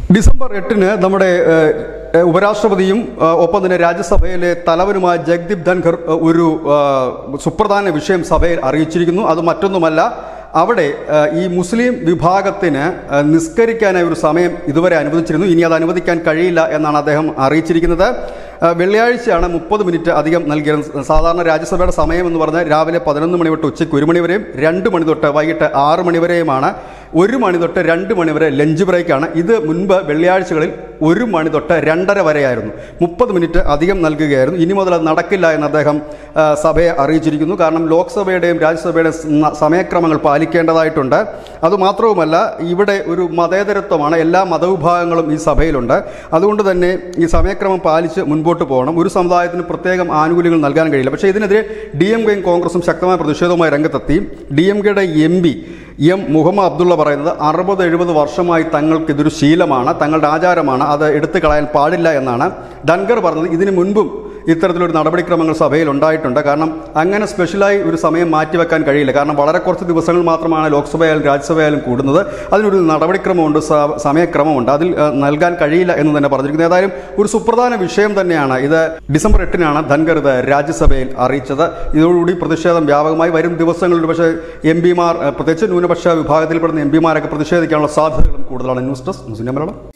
December എട്ടിന് നമ്മുടെ ഏഹ്, ഏഹ്, ഉപരാഷ്ട്രപതിയും ഏഹ്, ഒപ്പം തന്നെ രാജ്യസഭയിലെ തലവനുമായ ജഗ്ദീപ് ധൻഖർ ഏഹ്, ഒരു ഏഹ്, സുപ്രധാന വിഷയം സഭയിൽ അറിയിച്ചിരിക്കുന്നു അത് മറ്റൊന്നുമല്ല അവിടെ ഏഹ്, ഈ മുസ്ലിം വിഭാഗത്തിന് ഏഹ്, നിസ്കരിക്കാനായി ഒരു സമയം ഇതുവരെ അനുവദിച്ചിരുന്നു ഇനി അത് അനുവദിക്കാൻ കഴിയില്ല എന്നാണ് അദ്ദേഹം അറിയിച്ചിരിക്കുന്നത് ഏഹ്, വെള്ളിയാഴ്ചയാണ് മുപ്പത് മിനിറ്റ് അധികം നൽകിയത് സാധാരണ രാജ്യസഭയുടെ സമയം എന്ന് പറഞ്ഞാൽ രാവിലെ പതിനൊന്ന് മണി തൊട്ട് ഉച്ചയ്ക്ക് ഒരു മണി വരെയും രണ്ട് മണി തൊട്ട് വൈകിട്ട് ആറ് മണി വരെയുമാണ് ഒരു മണി തൊട്ട് രണ്ട് മണി വരെ ലഞ്ച് ബ്രേക്കാണ് ഇത് മുൻപ് വെള്ളിയാഴ്ചകളിൽ ഒരു മണി തൊട്ട് രണ്ടര വരെയായിരുന്നു മുപ്പത് മിനിറ്റ് അധികം നൽകുകയായിരുന്നു ഇനി മുതൽ അത് നടക്കില്ല എന്ന് അദ്ദേഹം ആ, സഭയെ അറിയിച്ചിരിക്കുന്നു കാരണം ലോക്സഭയുടെയും രാജ്യസഭയുടെയും സ- സമയക്രമങ്ങൾ പാലിക്കേണ്ടതായിട്ടുണ്ട് അതുമാത്രവുമല്ല ഇവിടെ ഒരു മതേതരത്വമാണ് എല്ലാ മതവിഭാഗങ്ങളും ഈ സഭയിലുണ്ട് അതുകൊണ്ട് തന്നെ ഈ സമയക്രമം പാലിച്ച് മുൻപോട്ട് പോകണം ഒരു സമുദായത്തിന് പ്രത്യേകം ആനുകൂല്യങ്ങൾ നൽകാൻ കഴിയില്ല പക്ഷേ ഇതിനെതിരെ ഡി എം കെയും കോൺഗ്രസും ശക്തമായ പ്രതിഷേധവുമായി രംഗത്തെത്തി ഡി എം കെയുടെ M P M Muhammad Abdullah പറയുന്നത് അറുപത് എഴുപത് വർഷമായി തങ്ങൾക്ക് ഇതൊരു ശീലമാണ് തങ്ങളുടെ ആചാരമാണ് അത് എടുത്തു കളയാൻ പാടില്ല എന്നാണ് ധൻഖർ പറഞ്ഞത് ഇതിനു മുൻപും ഇത്തരത്തിലൊരു നടപടിക്രമങ്ങൾ സഭയിൽ ഉണ്ടായിട്ടുണ്ട് കാരണം അങ്ങനെ സ്പെഷ്യലായി ഒരു സമയം മാറ്റിവെക്കാൻ കഴിയില്ല കാരണം വളരെ കുറച്ച് ദിവസങ്ങൾ മാത്രമാണ് ലോക്സഭയായാലും രാജ്യസഭയായാലും കൂടുന്നത് അതിനൊരു നടപടിക്രമമുണ്ട് സ- സമയക്രമമുണ്ട് അതിൽ ഏഹ്, നൽകാൻ കഴിയില്ല എന്ന് തന്നെ പറഞ്ഞിരിക്കുന്നത് ഏതായാലും ഒരു സുപ്രധാന വിഷയം തന്നെയാണ് ഇത് ഡിസംബർ എട്ടിനാണ് ധൻഖർ ഇത് രാജ്യസഭയിൽ അറിയിച്ചത് ഇതോടുകൂടി പ്രതിഷേധം വ്യാപകമായി വരും ദിവസങ്ങളിൽ പക്ഷേ എം പിമാർ പ്രത്യേകിച്ച് ന്യൂനപക്ഷ വിഭാഗത്തിൽപ്പെടുന്ന എം പിമാരൊക്കെ പ്രതിഷേധിക്കാനുള്ള സാധ്യതകളും കൂടുതലാണ് ന്യൂസ് ഡെസ്ക് മുസ്ലിം മലയാളം